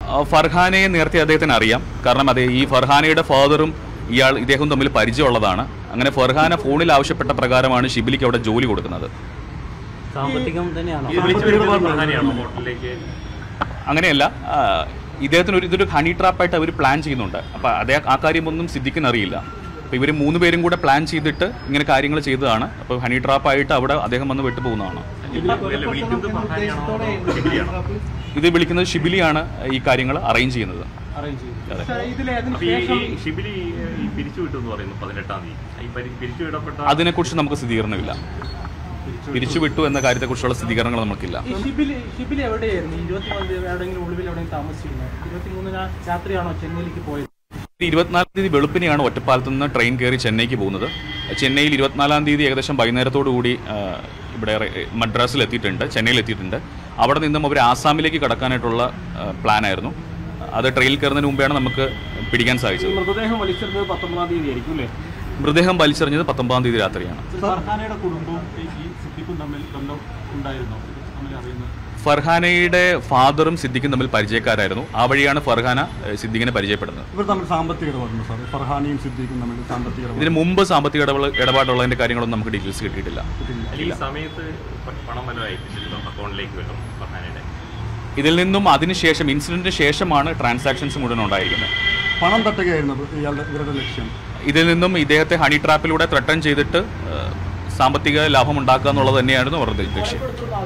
ആ, ഫർഹാനയെ നേരത്തെ അദ്ദേഹത്തിന് അറിയാം കാരണം അതെ ഈ ഫർഹാനയുടെ ഫാദറും ഇയാൾ ഇദ്ദേഹവും തമ്മിൽ പരിചയമുള്ളതാണ് അങ്ങനെ ഫർഹാന ഫോണിൽ ആവശ്യപ്പെട്ട പ്രകാരമാണ് ഷിബിലിക്ക് അവിടെ ജോലി കൊടുക്കുന്നത് സാമ്പത്തികം തന്നെയാണോ ഈ വിളിച്ചു വരുന്നത് പ്രധാനിയാണോ ഹോട്ടലിലേക്ക് അങ്ങനെയല്ല ആ, ഇദ്ദേഹത്തിന് ഒരു ഇതൊരു ഹണി ട്രാപ്പായിട്ട് അവർ പ്ലാൻ ചെയ്യുന്നുണ്ട് അപ്പോൾ അതേ ആ കാര്യമൊന്നും സിദ്ദിഖിന് അറിയില്ല അപ്പോൾ ഇവർ മൂന്ന് പേരും കൂടെ പ്ലാൻ ചെയ്തിട്ട് ഇങ്ങനെ കാര്യങ്ങൾ ചെയ്തതാണ് അപ്പോൾ ഹണി ട്രാപ്പായിട്ട് അവിടെ അദ്ദേഹം വന്ന് വിട്ടുപോകുന്നതാണ് അല്ല, വിളിക്കുന്നത് പ്രധാനിയാണോ അതോ ഷിബിലിയാണോ ഇത് വിളിക്കുന്നത് ഷിബിലിയാണ് ഈ കാര്യങ്ങൾ അറേഞ്ച് ചെയ്യുന്നത് അതെ അപ്പൊ ഈ ഈ ഷിബിലി ഈ പിരിച്ചു വിട്ടു എന്ന് പറയുന്നു പതിനെട്ടാം തീയതി ഈ പരി- പിരിച്ചു വിടപ്പെട്ട അതിനെക്കുറിച്ച് നമുക്ക് സ്ഥിരീകരണമില്ല പിരിച്ചുവിട്ടു എന്ന കാര്യത്തെക്കുറിച്ചുള്ള സ്ഥിരീകരണങ്ങൾ നമുക്കില്ല ഈ ഷിബിലി ഷിബിലി എവിടെയായിരുന്നു ഇരുപത്തിമൂന്ന് തീയതി എവിടെയെങ്കിലും ഒളിവിൽ എവിടെയെങ്കിലും താമസിച്ചിരുന്നത് ഇരുപത്തിമൂന്നിന് രാത്രിയാണോ ചെന്നൈയിലേക്ക് പോയത് ഇരുപത്തിനാലാം തീയതി വെളുപ്പിനെയാണ് ഒറ്റപ്പാലത്ത് നിന്ന് ട്രെയിൻ കയറി ചെന്നൈക്ക് പോകുന്നത് ചെന്നൈയിൽ ഇരുപത്തിനാലാം തീയതി ഏകദേശം വൈകുന്നേരത്തോടു കൂടി ആ, ഇവിടെ റെ- മദ്രാസിൽ എത്തിയിട്ടുണ്ട് ചെന്നൈയിൽ എത്തിയിട്ടുണ്ട് അവിടെ നിന്നും അവർ ആസാമിലേക്ക് കടക്കാനായിട്ടുള്ള പ്ലാനായിരുന്നു അത് ട്രെയിനിൽ കയറുന്നതിന് മുമ്പെയാണ് നമുക്ക് പിടിക്കാൻ സാധിച്ചത് മൃതദേഹം വലിച്ചെടുത്തത് പത്തൊമ്പതാം തീയതി ആയിരിക്കും അല്ലേ മൃതദേഹം വലിച്ചെറിഞ്ഞത് പത്തൊമ്പതാം തീയതി രാത്രിയാണ് ഫർഹാനയുടെ കുടുംബവും ഈ സിദ്ദിഖും തമ്മിൽ ബന്ധം ഉണ്ടായിരുന്നോ തമ്മിൽ അറിയുന്നത് ഫർഹാനയുടെ ഫാദറും സിദ്ദിഖും തമ്മിൽ പരിചയക്കാരായിരുന്നു ആ വഴിയാണ് ഫർഹാന ഏ, സിദ്ദിഖിനെ പരിചയപ്പെടുന്നത് ഇവർ തമ്മിൽ സാമ്പത്തിക ഇടപാടുണ്ട് സാർ ഫർഹാനിയും സിദ്ദീഖും തമ്മിൽ സാമ്പത്തിക ഇടപാട് ഇതിന് മുമ്പ് സാമ്പത്തിക ഇടപാട് ഇടപാടുള്ളതിന്റെ കാര്യങ്ങളൊന്നും നമുക്ക് ഡീറ്റെയിൽസ് കിട്ടിയിട്ടില്ല ഈ സമയത്ത് പ- പണം വല്ലതും അയപ്പിച്ചിട്ടുണ്ടോ അക്കൗണ്ടിലേക്ക് വല്ലതും പ്രധാനയുടെ ഇതിൽ നിന്നും അതിനുശേഷം ഇൻസിഡന്റിന് ശേഷമാണ് ട്രാൻസാക്ഷൻസ് മുഴുവൻ ഉണ്ടായിരിക്കുന്നത് പണം തട്ടുകയായിരുന്നു ഇയാളുടെ ഇവരുടെ ലക്ഷ്യം ഇതിൽ നിന്നും ഇദ്ദേഹത്തെ ഹണി ട്രാപ്പിലൂടെ ത്രട്ടൺ ചെയ്തിട്ട് ഏഹ്, സാമ്പത്തിക ലാഭം ഉണ്ടാക്കുക എന്നുള്ളത് തന്നെയായിരുന്നു അവരുടെ ലക്ഷ്യം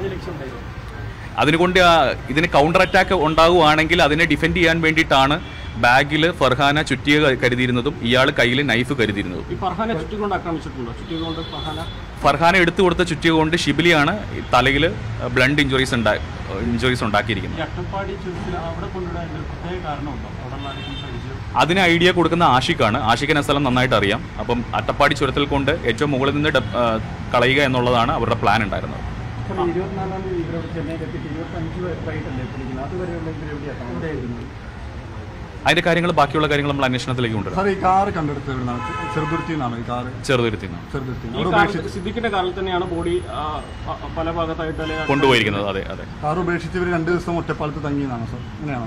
അതിനുകൊണ്ട് ആ ഇതിന് കൗണ്ടർ അറ്റാക്ക് ഉണ്ടാകുവാണെങ്കിൽ അതിനെ ഡിഫെൻഡ് ചെയ്യാൻ വേണ്ടിയിട്ടാണ് ബാഗിൽ ഫർഹാന ചുറ്റിയ ക- കരുതിയിരുന്നതും ഇയാൾ കയ്യിൽ നൈഫ് കരുതിയിരുന്നതും ഈ ഫർഹാനെ ചുറ്റിക്കൊണ്ട് ആക്രമിച്ചിട്ടുണ്ടോ ചുറ്റിക്കൊണ്ട് ഫർഹാന ഫർഹാന എടുത്തു കൊടുത്ത ചുറ്റിക കൊണ്ട് ഷിബിലിയാണ് തലയിൽ ബ്ലണ്ട് ഇഞ്ചുറീസ് ഉണ്ടാ ഇഞ്ചുറീസ് ഉണ്ടാക്കിയിരിക്കുന്നത് ഈ അട്ടപ്പാടി ചുരത്തിൽ അവിടെ കൊണ്ടുവിടാൻ ഒരു പ്രത്യേക കാരണമുണ്ടോ അവിടെ ഉള്ള ആരെങ്കിലും പരിചയം അതിന് ഐഡിയ കൊടുക്കുന്ന ആഷിഖാണ് ആഷിഖിന് ആ സ്ഥലം നന്നായിട്ട് അറിയാം അപ്പം അട്ടപ്പാടി ചുരത്തിൽ കൊണ്ട് ഏറ്റവും മുകളിൽ നിന്ന് ഡെ- ആ, കളയുക എന്നുള്ളതാണ് അവരുടെ പ്ലാൻ ഉണ്ടായിരുന്നത് ഇരുപത്തിനാലാം തീയതി ഇവരോട് ചെന്നൈയിൽ എത്തിയിട്ട് ഇരുപത്തഞ്ച് വൈകിട്ടല്ലേ എത്തിയിരിക്കുന്നത് അതുവരെയുള്ള ഇവരെവിടെയാണ് എവിടെയായിരുന്നു അതിന്റെ കാര്യങ്ങൾ ബാക്കിയുള്ള കാര്യങ്ങൾ നമ്മൾ അന്വേഷണത്തിലേക്ക് കൊണ്ടുവരും സാർ ഈ കാറ് കണ്ടെടുത്തത് എവിടുന്നാണ് ചെറുതുരുത്തി നിന്നാണ് ഈ കാറ് ചെറുതുരുത്തി നിന്ന് ചെറുതുരുത്തി ഈ അവിടെ കാറിൽ ഉപേക്ഷിച്ച് സിദ്ദിഖിന്റെ കാറിൽ തന്നെയാണ് ബോഡി ആ, പ- പല ഭാഗത്തായിട്ട് അല്ലെ കൊണ്ടുപോയിരിക്കുന്നത് അതെ അതെ കാർ ഉപേക്ഷിച്ച് ഇവർ രണ്ട് ദിവസം ഒറ്റപ്പാലത്ത് തങ്ങിയെന്നാണ് സാർ അങ്ങനെയാണോ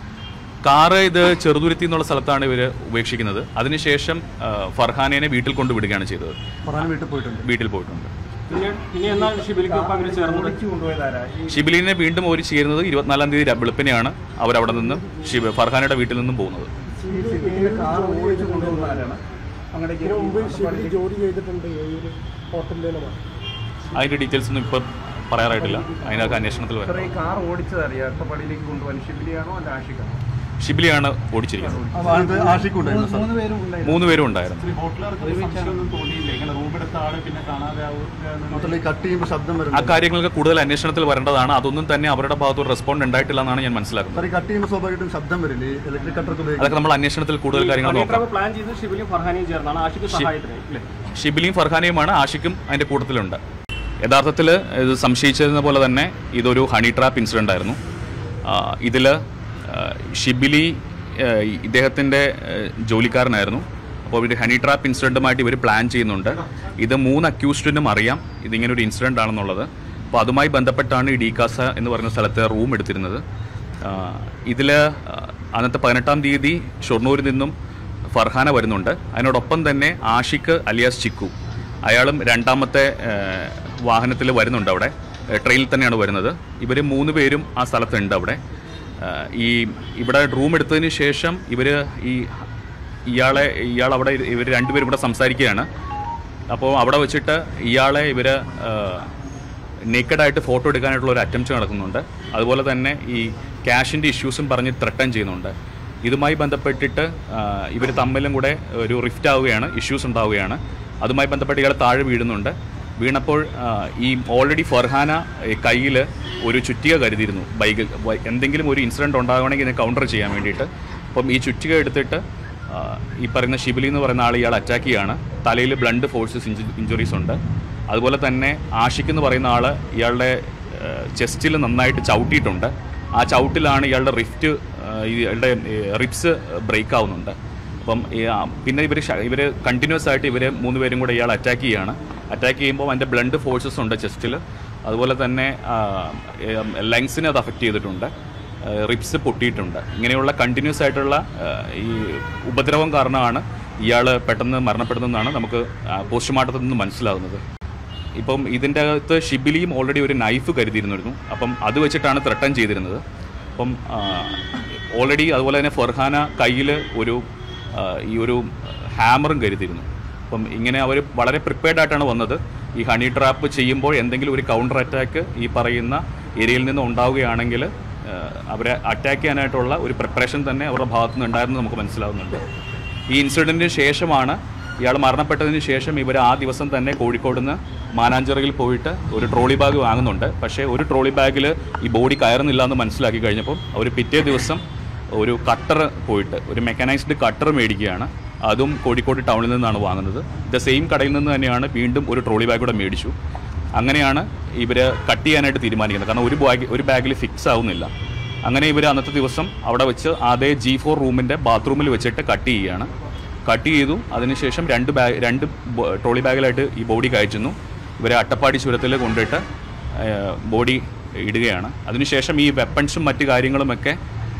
കാറ് ഇത് ചെറുതുരുത്തി എന്നുള്ള സ്ഥലത്താണ് ഇവർ ഉപേക്ഷിക്കുന്നത് അതിനുശേഷം ആ, ഫർഹാനേനെ വീട്ടിൽ കൊണ്ടുവിടുകയാണ് ചെയ്തത് ഫർഹാൻ വീട്ടിൽ പോയിട്ടുണ്ട് വീട്ടിൽ പോയിട്ടുണ്ട് പിന്നെ പിന്നെ എന്നാൽ ഷിബിലിക്കൊപ്പം അവർ ചേർന്നത് കൊണ്ടുപോയതാരാ ഷിബിലിനെ വീണ്ടും അവർ ചേരുന്നത് ഇരുപത്തിനാലാം തീയതി ര- വെളുപ്പിനെയാണ് അവരവിടെ നിന്ന് ഷിബ് ഫർഹാനയുടെ വീട്ടിൽ നിന്നും പോകുന്നത് കാർ ഓടിച്ചു കൊണ്ടുപോകുന്നവരാണ് അങ്ങോട്ടേക്ക് മുമ്പ് ഷിബിലി ജോലി ചെയ്തിട്ടുണ്ട് ഈ ഒരു ഹോട്ടലിലാണ് അതിന്റെ ഡീറ്റെയിൽസ് ഒന്നും ഇപ്പം പറയാറായിട്ടില്ല അതിനൊക്കെ അന്വേഷണത്തിൽ വരും ഈ കാർ ഓടിച്ചത് അറിയാം അട്ടപ്പാടിയിലേക്ക് കൊണ്ടുപോകാൻ ഷിബിലിയാണോ അല്ല ആഷിക്കാണോ ഷിബിലിയാണ് ഓടിച്ചിരിക്കുന്നത് ആ വാഹനത്തിൽ ആഷിക്കുണ്ടായിരുന്നു സാർ മൂന്ന് പേരും ഉണ്ടായിരുന്നു ഹോട്ടലുകാർക്ക് സംശയമൊന്നും തോന്നിയില്ല ഇങ്ങനെ റൂം എടുത്ത ആള് പിന്നെ കാണാതെ ആവുക മാത്രമല്ല ഈ കട്ട് ചെയ്യുമ്പോൾ ശബ്ദം ആ വരുന്നത് കാര്യങ്ങൾക്ക് കൂടുതൽ അന്വേഷണത്തിൽ വരേണ്ടതാണ് അതൊന്നും തന്നെ അവരുടെ ഭാഗത്ത് ഒരു റെസ്പോണ്ട് ഉണ്ടായിട്ടില്ല എന്നാണ് ഞാൻ മനസ്സിലാക്കുന്നത് സാർ ഈ കട്ട് ചെയ്യുമ്പോൾ സ്വാഭാവികമായിട്ടും ശബ്ദം വരില്ലേ ഈ ഇലക്ട്രിക് കട്ടർക്ക് ഉപയോഗിക്കുന്നത് അതൊക്കെ നമ്മൾ അന്വേഷണത്തിൽ കൂടുതൽ കാര്യങ്ങൾ നോക്കാം പ്ലാൻ ചെയ്ത് ഷിബിലിയും ഫർഹാനിയും ചേർന്നാണ് ആഷിക്ക് സഹായത്തിനായി അല്ലേ ഷിബിലിയും ഫർഹാനയുമാണ് ആഷിക്കും അതിന്റെ കൂട്ടത്തിലുണ്ട് യഥാർത്ഥത്തിൽ ഇത് സംശയിച്ചതിനെ പോലെ തന്നെ ഇതൊരു ഹണി ട്രാപ്പ് ഇൻസിഡൻ്റ് ആയിരുന്നു ഇതിൽ ഷിബിലി ആ, ഇദ്ദേഹത്തിൻ്റെ ആ, ജോലിക്കാരനായിരുന്നു അപ്പോൾ ഇവർ ഹണി ട്രാപ്പ് ഇൻസിഡൻറ്റുമായിട്ട് ഇവർ പ്ലാൻ ചെയ്യുന്നുണ്ട് ഇത് മൂന്ന് അക്യൂസ്ഡിനും അറിയാം ഇതിങ്ങനെ ഒരു ഇൻസിഡൻ്റ് ആണെന്നുള്ളത് അപ്പോൾ അതുമായി ബന്ധപ്പെട്ടാണ് ഈ ഡീകാസ എന്ന് പറയുന്ന സ്ഥലത്ത് റൂം എടുത്തിരുന്നത് ഇതിൽ അന്നത്തെ പതിനെട്ടാം തീയതി ഷൊർണൂരിൽ നിന്നും ഫർഹാന വരുന്നുണ്ട് അതിനോടൊപ്പം തന്നെ ആഷിഖ് അലിയാസ് ചിക്കു അയാളും രണ്ടാമത്തെ വാഹനത്തിൽ വരുന്നുണ്ട് അവിടെ ഏഹ് ട്രെയിനിൽ തന്നെയാണ് വരുന്നത് ഇവർ മൂന്ന് പേരും ആ സ്ഥലത്തുണ്ട് അവിടെ ഏഹ് ഈ ഇവിടെ റൂം എടുത്തതിന് ശേഷം ഇവർ ഈ ഇയാളെ ഇയാൾ അവിടെ ഇവർ രണ്ടുപേരും കൂടെ സംസാരിക്കുകയാണ് അപ്പോൾ അവിടെ വെച്ചിട്ട് ഇയാളെ ഇവർ നേക്കഡായിട്ട് ഫോട്ടോ എടുക്കാനായിട്ടുള്ള ഒരു അറ്റംപ്റ്റ് നടക്കുന്നുണ്ട് അതുപോലെ തന്നെ ഈ ക്യാഷിൻ്റെ ഇഷ്യൂസും പറഞ്ഞ് ത്രട്ടൻ ചെയ്യുന്നുണ്ട് ഇതുമായി ബന്ധപ്പെട്ടിട്ട് ഇവർ തമ്മിലും കൂടെ ഒരു റിഫ്റ്റ് ആവുകയാണ് ഇഷ്യൂസ് ഉണ്ടാവുകയാണ് അതുമായി ബന്ധപ്പെട്ട് ഇയാൾ താഴെ വീഴുന്നുണ്ട് വീണപ്പോൾ ആ, ഈ ഓൾറെഡി ഫർഹാന കയ്യിൽ ഒരു ചുറ്റിക കരുതിയിരുന്നു ബൈക്കിൽ വ- എന്തെങ്കിലും ഒരു ഇൻസിഡൻറ്റ് ഉണ്ടാകുകയാണെങ്കിൽ ഇതിനെ കൗണ്ടർ ചെയ്യാൻ വേണ്ടിയിട്ട് അപ്പം ഈ ചുറ്റിക എടുത്തിട്ട് ആ, ഈ പറയുന്ന ഷിബിലി എന്ന് പറയുന്ന ആൾ ഇയാൾ അറ്റാക്ക് ചെയ്യാണ് തലയിൽ ബ്ലഡ് ഫോഴ്സസ് ഇഞ്ചുറീസ് ഉണ്ട് അതുപോലെ തന്നെ ആഷിഖ് എന്ന് പറയുന്ന ആൾ ഇയാളുടെ ചെസ്റ്റിൽ നന്നായിട്ട് ചവിട്ടിയിട്ടുണ്ട് ആ ചവിട്ടിലാണ് ഇയാളുടെ റിഫ്റ്റ് ഇയാളുടെ റിപ്സ് ബ്രേക്ക് ആവുന്നുണ്ട് അപ്പം ഈ, ആ, പിന്നെ ഇവർ ഇവർ കണ്ടിന്യൂസ് ആയിട്ട് ഇവർ മൂന്ന് പേരും കൂടെ ഇയാൾ അറ്റാക്ക് ചെയ്യാണ് അറ്റാക്ക് ചെയ്യുമ്പോൾ അതിൻ്റെ ബ്ലഡ് ഫോഴ്സസ് ഉണ്ട് ചെസ്റ്റിൽ അതുപോലെ തന്നെ ലങ്സിനെ അത് അഫക്റ്റ് ചെയ്തിട്ടുണ്ട് റിപ്സ് പൊട്ടിയിട്ടുണ്ട് ഇങ്ങനെയുള്ള കണ്ടിന്യൂസ് ആയിട്ടുള്ള ആ, ഈ ഉപദ്രവം കാരണമാണ് ഇയാൾ പെട്ടെന്ന് മരണപ്പെടുന്നതെന്നാണ് നമുക്ക് പോസ്റ്റ്മോർട്ടത്തിൽ നിന്ന് മനസ്സിലാകുന്നത് ഇപ്പം ഇതിൻ്റെ അകത്ത് ഷിബിലിയും ഓൾറെഡി ഒരു നൈഫ് കരുതിയിരുന്നിരുന്നു അപ്പം അത് വെച്ചിട്ടാണ് ത്രട്ടൻ ചെയ്തിരുന്നത് അപ്പം ഓൾറെഡി അതുപോലെ തന്നെ ഫർഹാന കയ്യിൽ ഒരു ആ, ഈ ഒരു ഹാമറും കരുതിയിരുന്നു അപ്പം ഇങ്ങനെ അവർ വളരെ പ്രിപ്പയർഡ് ആയിട്ടാണ് വന്നത് ഈ ഹണി ട്രാപ്പ് ചെയ്യുമ്പോൾ എന്തെങ്കിലും ഒരു കൗണ്ടർ അറ്റാക്ക് ഈ പറയുന്ന ഏരിയയിൽ നിന്ന് ഉണ്ടാവുകയാണെങ്കിൽ ആ, അവരെ അറ്റാക്ക് ചെയ്യാനായിട്ടുള്ള ഒരു പ്രിപ്പറേഷൻ തന്നെ അവരുടെ ഭാഗത്തു നിന്ന് ഉണ്ടായിരുന്നു നമുക്ക് മനസ്സിലാവുന്നുണ്ട് ഈ ഇൻസിഡൻറ്റിന് ശേഷമാണ് ഇയാൾ മരണപ്പെട്ടതിന് ശേഷം ഇവർ ആ ദിവസം തന്നെ കോഴിക്കോട് നിന്ന് മാനാഞ്ചിറയിൽ പോയിട്ട് ഒരു ട്രോളി ബാഗ് വാങ്ങുന്നുണ്ട് പക്ഷേ ഒരു ട്രോളി ബാഗിൽ ഈ ബോഡി കയറുന്നില്ല എന്ന് മനസ്സിലാക്കി കഴിഞ്ഞപ്പോൾ അവർ പിറ്റേ ദിവസം ഒരു കട്ടർ പോയിട്ട് ഒരു മെക്കനൈസ്ഡ് കട്ടർ മേടിക്കുകയാണ് അതും കോഴിക്കോട് ടൗണിൽ നിന്നാണ് വാങ്ങുന്നത് ദ സെയിം കടയിൽ നിന്ന് തന്നെയാണ് വീണ്ടും ഒരു ട്രോളി ബാഗ് കൂടെ മേടിച്ചു അങ്ങനെയാണ് ഇവർ കട്ട് ചെയ്യാനായിട്ട് തീരുമാനിക്കുന്നത് കാരണം ഒരു ബാഗ് ഒരു ബാഗിൽ ഫിക്സ് ആവുന്നില്ല അങ്ങനെ ഇവർ അന്നത്തെ ദിവസം അവിടെ വെച്ച് അതേ ജി ഫോർ റൂമിൻ്റെ ബാത്റൂമിൽ വെച്ചിട്ട് കട്ട് ചെയ്യുകയാണ് കട്ട് ചെയ്തു അതിനുശേഷം രണ്ട് ബാഗ് രണ്ട് ബോ- ട്രോളി ബാഗിലായിട്ട് ഈ ബോഡി കയറ്റുന്നു ഇവരെ അട്ടപ്പാടി ചുരത്തിൽ കൊണ്ടിട്ട് ബോഡി ഇടുകയാണ് അതിനുശേഷം ഈ വെപ്പൺസും മറ്റു കാര്യങ്ങളുമൊക്കെ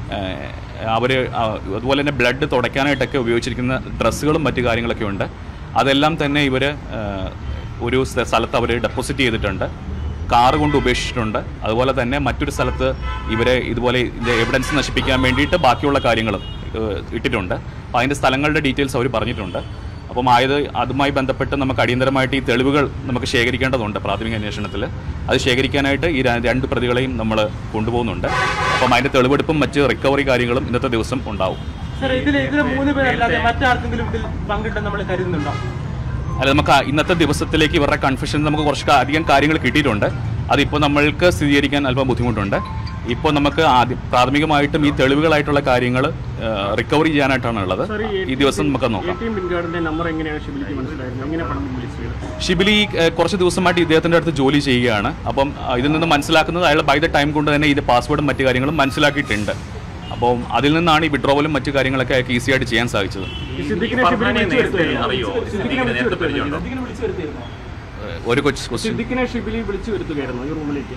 അവർ അതുപോലെ തന്നെ ബ്ലഡ് തുടയ്ക്കാനായിട്ടൊക്കെ ഉപയോഗിച്ചിരിക്കുന്ന ഡ്രസ്സുകളും മറ്റു കാര്യങ്ങളൊക്കെ ഉണ്ട് അതെല്ലാം തന്നെ ഇവർ ഒരു സ്ഥ- സ്ഥലത്ത് അവർ ഡെപ്പോസിറ്റ് ചെയ്തിട്ടുണ്ട് കാറ് കൊണ്ട് ഉപേക്ഷിച്ചിട്ടുണ്ട് അതുപോലെ തന്നെ മറ്റൊരു സ്ഥലത്ത് ഇവരെ ഇതുപോലെ ഇതിൻ്റെ എവിഡൻസ് നശിപ്പിക്കാൻ വേണ്ടിയിട്ട് ബാക്കിയുള്ള കാര്യങ്ങളും ഏഹ്, ഇട്ടിട്ടുണ്ട് അപ്പോൾ അതിൻ്റെ സ്ഥലങ്ങളുടെ ഡീറ്റെയിൽസ് അവർ പറഞ്ഞിട്ടുണ്ട് അപ്പം ആയത് അതുമായി ബന്ധപ്പെട്ട് നമുക്ക് അടിയന്തരമായിട്ട് ഈ തെളിവുകൾ നമുക്ക് ശേഖരിക്കേണ്ടതുണ്ട് പ്രാഥമിക അന്വേഷണത്തിൽ അത് ശേഖരിക്കാനായിട്ട് ഈ ര- രണ്ട് പ്രതികളെയും നമ്മൾ കൊണ്ടുപോകുന്നുണ്ട് അപ്പം അതിൻ്റെ തെളിവെടുപ്പും മറ്റ് റിക്കവറി കാര്യങ്ങളും ഇന്നത്തെ ദിവസം ഉണ്ടാവും സാർ ഇതിൽ ഇതിൽ മൂന്ന് പേരല്ലാതെ മറ്റാർക്കെങ്കിലും ഇതിൽ പങ്കിട്ടെന്ന് നമ്മൾ കരുതുന്നുണ്ടോ അല്ല നമുക്ക് ആ ഇന്നത്തെ ദിവസത്തിലേക്ക് ഇവരുടെ കൺഫ്യൂഷൻ നമുക്ക് കുറച്ച് കാ- അധികം കാര്യങ്ങൾ കിട്ടിയിട്ടുണ്ട് അതിപ്പോൾ നമ്മൾക്ക് സ്ഥിരീകരിക്കാൻ അല്പം ബുദ്ധിമുട്ടുണ്ട് ഇപ്പോൾ നമുക്ക് ആദ്യം പ്രാഥമികമായിട്ടും ഈ തെളിവുകളായിട്ടുള്ള കാര്യങ്ങൾ റിക്കവറി ചെയ്യാനായിട്ടാണ് ഉള്ളത് ഈ ദിവസം നമുക്ക് നോക്കാം ടി എം പിൻകാർഡിന്റെ നമ്പർ എങ്ങനെയാണ് ഷിബിലിക്ക് മനസ്സിലായിരുന്നത് എങ്ങനെ പണം വിളിച്ചത് ഷിബിലി ഏഹ്, കുറച്ച് ദിവസമായിട്ട് ഇദ്ദേഹത്തിൻ്റെ അടുത്ത് ജോലി ചെയ്യുകയാണ് അപ്പം ആ, ഇതിൽ നിന്ന് മനസ്സിലാക്കുന്നത് അയാൾ ബൈ ദ ടൈം കൊണ്ട് തന്നെ ഇത് പാസ്വേഡും മറ്റു കാര്യങ്ങളും മനസ്സിലാക്കിയിട്ടുണ്ട് അപ്പം അതിൽ നിന്നാണ് ഈ വിഡ്രോവലും മറ്റു കാര്യങ്ങളൊക്കെ അയാൾക്ക് ഈസി ആയിട്ട് ചെയ്യാൻ സാധിച്ചത് ഈ സിദ്ദിഖിനെ ഷിബിലി ഫർഹാനെ വിളിച്ചു നേരത്തെ വരുത്തുമായിരുന്നു. അറിയോ സിദ്ദിഖിനെ നേരത്തെ പരിചയമുണ്ടോ ഇതിനെ വിളിച്ചു വരുത്തിയിരുന്നോ ഏഹ്, ഒരു കൊച്ചു ക്വസ്റ്റ്യൻ സിദ്ദിഖിനെ ഷിബിലി വിളിച്ചു വരുത്തുകയായിരുന്നു ഈ റൂമിലേക്ക്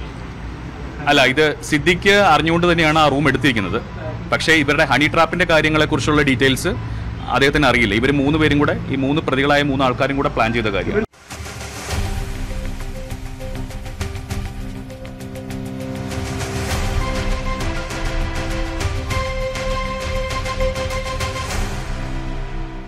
അല്ല ഇത് സിദ്ദിഖ് അറിഞ്ഞുകൊണ്ട് തന്നെയാണ് ആ റൂം എടുത്തിരിക്കുന്നത് പക്ഷേ ഇവരുടെ ഹണി ട്രാപ്പിന്റെ കാര്യങ്ങളെക്കുറിച്ചുള്ള ഡീറ്റെയിൽസ് അദ്ദേഹത്തിന് അറിയില്ല ഇവർ മൂന്ന് പേരും കൂടെ ഈ മൂന്ന് പ്രതികളായ മൂന്ന് ആൾക്കാരും കൂടെ പ്ലാൻ ചെയ്ത കാര്യമാണ്